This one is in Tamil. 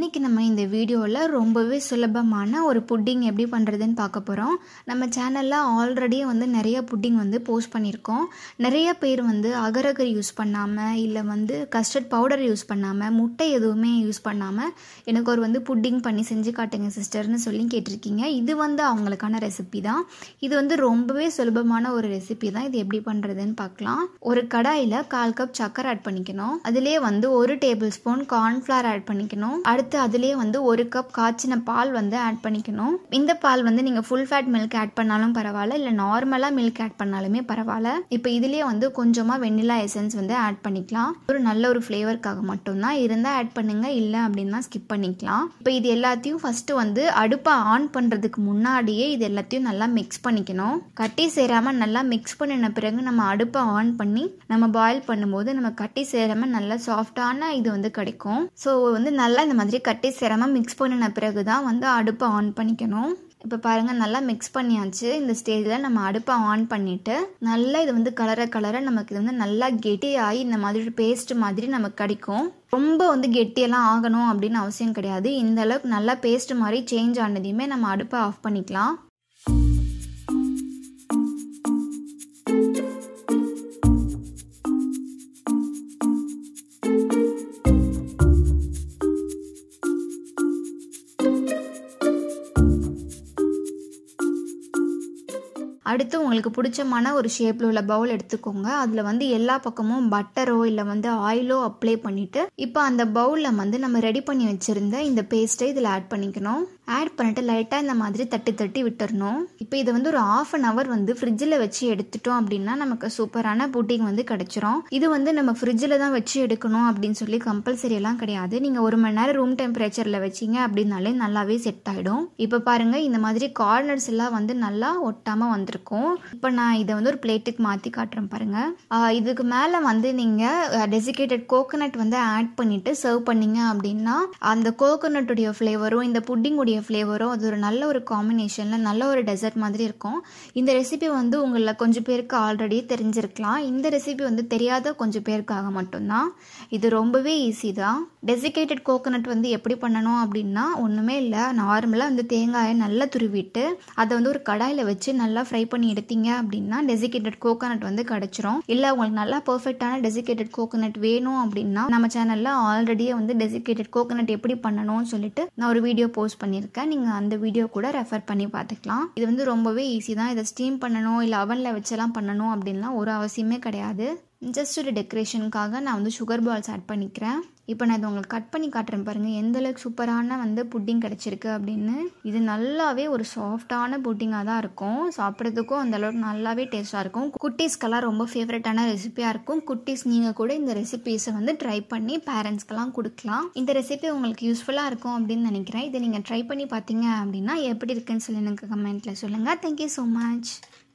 இன்றைக்கி நம்ம இந்த வீடியோவில் ரொம்பவே சுலபமான ஒரு புட்டிங் எப்படி பண்ணுறதுன்னு பார்க்க போகிறோம் நம்ம சேனலில் ஆல்ரெடி வந்து நிறைய புட்டிங் வந்து போஸ்ட் பண்ணியிருக்கோம் நிறைய பேர் வந்து அகரகர் யூஸ் பண்ணாமல் இல்லை வந்து கஸ்டர்ட் பவுடர் யூஸ் பண்ணாமல் முட்டை எதுவுமே யூஸ் பண்ணாமல் எனக்கு ஒரு வந்து புட்டிங் பண்ணி செஞ்சு காட்டுங்க சிஸ்டர்னு சொல்லி கேட்டிருக்கீங்க இது வந்து அவங்களுக்கான ரெசிபி தான் இது வந்து ரொம்பவே சுலபமான ஒரு ரெசிபி தான் இது எப்படி பண்ணுறதுன்னு பார்க்கலாம் ஒரு கடாயில் கால் கப் சக்கரை ஆட் பண்ணிக்கணும் அதுலேயே வந்து ஒரு டேபிள் ஸ்பூன் கார்ன்ஃப்ளவர் ஆட் பண்ணிக்கணும் அடுத்து அதுலேயே வந்து ஒரு கப் காய்ச்சின பால் வந்து ஆட் பண்ணிக்கணும் இந்த பால் வந்து நீங்கள் ஃபுல் ஃபேட் மில்க் ஆட் பண்ணாலும் பரவாயில்ல இல்லை நார்மலாக மில்க் ஆட் பண்ணாலுமே பரவாயில்ல இப்போ இதுலேயே வந்து கொஞ்சமாக வெண்ணிலா எசன்ஸ் வந்து ஆட் பண்ணிக்கலாம் ஒரு நல்ல ஒரு ஃப்ளேவருக்காக மட்டும்தான் இருந்தால் ஆட் பண்ணுங்க இல்லை அப்படின்னா ஸ்கிப் பண்ணிக்கலாம் இப்போ இது எல்லாத்தையும் ஃபஸ்ட்டு வந்து அடுப்பை ஆன் பண்ணுறதுக்கு முன்னாடியே இது எல்லாத்தையும் நல்லா மிக்ஸ் பண்ணிக்கணும் கட்டி சேராமல் நல்லா மிக்ஸ் பண்ணின பிறகு நம்ம அடுப்பை ஆன் பண்ணி நம்ம பாயில் பண்ணும்போது நம்ம கட்டி சேராமல் நல்லா சாஃப்டான இது வந்து கிடைக்கும் ஸோ வந்து நல்லா இந்த மாதிரி கட்டி சேராமல் மிக்ஸ் பண்ணின பிறகு தான் வந்து அடுப்பை ஆன் பண்ணிக்கணும் இப்போ பாருங்கள் நல்லா மிக்ஸ் பண்ணியாச்சு இந்த ஸ்டேஜில் நம்ம அடுப்பை ஆன் பண்ணிவிட்டு நல்லா இது வந்து கலர கலர நமக்கு இது வந்து நல்லா கெட்டியாகி இந்த மாதிரி பேஸ்ட் மாதிரி நமக்கு கிடைக்கும் ரொம்ப வந்து கெட்டியெல்லாம் ஆகணும் அப்படின்னு அவசியம் கிடையாது இந்த அளவுக்கு நல்லா பேஸ்ட் மாதிரி சேஞ்ச் ஆனதையுமே நம்ம அடுப்பை ஆஃப் பண்ணிக்கலாம் அடுத்து உங்களுக்கு பிடிச்சமான ஒரு ஷேப்பில் உள்ள பவுல் எடுத்துக்கோங்க அதில் வந்து எல்லா பக்கமும் பட்டரோ இல்லை வந்து ஆயிலோ அப்ளை பண்ணிவிட்டு இப்போ அந்த பவுலில் வந்து நம்ம ரெடி பண்ணி வச்சுருந்த இந்த பேஸ்ட்டை இதில் ஆட் பண்ணிக்கணும் ஆட் பண்ணிட்டு லைட்டாக இந்த மாதிரி தட்டி தட்டி விட்டுறணும் இப்போ இதை வந்து ஒரு ஆஃப் அன் ஹவர் வந்து ஃப்ரிட்ஜில் வச்சு எடுத்துட்டோம் அப்படின்னா நமக்கு சூப்பரான புட்டிங் வந்து கிடச்சிரும் இது வந்து நம்ம ஃப்ரிட்ஜில் தான் வச்சு எடுக்கணும் அப்படின்னு சொல்லி கம்பல்சரி எல்லாம் கிடையாது நீங்கள் ஒரு மணி நேரம் ரூம் டெம்பரேச்சரில் வச்சிங்க அப்படின்னாலே நல்லாவே செட் ஆகிடும் இப்போ பாருங்கள் இந்த மாதிரி கார்னர்ஸ் எல்லாம் வந்து நல்லா ஒட்டாமல் வந்துருக்கும் இப்போ நான் இதை வந்து ஒரு பிளேட்டுக்கு மாற்றி காட்டுறேன் பாருங்கள் இதுக்கு மேலே வந்து நீங்கள் டெசிகேட்டட் கோகோனட் வந்து ஆட் பண்ணிவிட்டு சர்வ் பண்ணீங்க அப்படின்னா அந்த கோகோனட்டுடைய ஃப்ளேவரும் இந்த புட்டிங்குடைய ஃப்ளேவரும் அது ஒரு நல்ல ஒரு காம்பினேஷனில் நல்ல ஒரு டெசர்ட் மாதிரி இருக்கும் இந்த ரெசிபி வந்து உங்களில் கொஞ்சம் பேருக்கு ஆல்ரெடி தெரிஞ்சிருக்கலாம் இந்த ரெசிபி வந்து தெரியாத கொஞ்சம் பேருக்காக மட்டும்தான் இது ரொம்பவே ஈஸி தான் டெசிகேட்டட் கோகோனட் வந்து எப்படி பண்ணணும் அப்படின்னா ஒன்றுமே இல்லை நார்மலாக வந்து தேங்காயை நல்லா துருவிட்டு அதை வந்து ஒரு கடாயில் வச்சு நல்லா ஃப்ரை பண்ணி எடுத்தீங்க அப்படின்னா டெசிகேட்டட் கோகோனட் வந்து கிடச்சிரும் இல்லை உங்களுக்கு நல்லா பர்ஃபெக்டான டெசிகேட்டட் கோகோனட் வேணும் அப்படின்னா நம்ம சேனலில் ஆல்ரெடியே வந்து டெசிகேட்டட் கோகோனட் எப்படி பண்ணணும்னு சொல்லிட்டு நான் ஒரு வீடியோ போஸ்ட் பண்ணியிருக்கேன் நீங்கள் அந்த வீடியோ கூட ரெஃபர் பண்ணி பார்த்துக்கலாம் இது வந்து ரொம்பவே ஈஸி தான் இதை ஸ்டீம் பண்ணணும் இல்லை அவனில் வச்செல்லாம் பண்ணணும் அப்படின்லாம் ஒரு அவசியமே கிடையாது ஜஸ்ட் ஒரு டெக்கரேஷனுக்காக நான் வந்து சுகர் பால்ஸ் ஆட் பண்ணிக்கிறேன் இப்போ நான் இதை உங்களுக்கு கட் பண்ணி காட்டுறேன் பாருங்கள் எந்த அளவுக்கு சூப்பரான வந்து புட்டிங் கிடச்சிருக்கு அப்படின்னு இது நல்லாவே ஒரு சாஃப்டான புட்டிங்காக தான் இருக்கும் சாப்பிட்றதுக்கும் அந்த அளவுக்கு நல்லாவே டேஸ்ட்டாக இருக்கும் குட்டீஸ்க்கெல்லாம் ரொம்ப ஃபேவரட்டான ரெசிபியாக இருக்கும் குட்டீஸ் நீங்கள் கூட இந்த ரெசிபீஸை வந்து ட்ரை பண்ணி பேரண்ட்ஸ்க்கெல்லாம் கொடுக்கலாம் இந்த ரெசிபி உங்களுக்கு யூஸ்ஃபுல்லாக இருக்கும் அப்படின்னு நினைக்கிறேன் இதை நீங்கள் ட்ரை பண்ணி பார்த்தீங்க அப்படின்னா எப்படி இருக்குன்னு சொல்லி எனக்கு கமெண்ட்டில் சொல்லுங்கள் தேங்க்யூ ஸோ மச்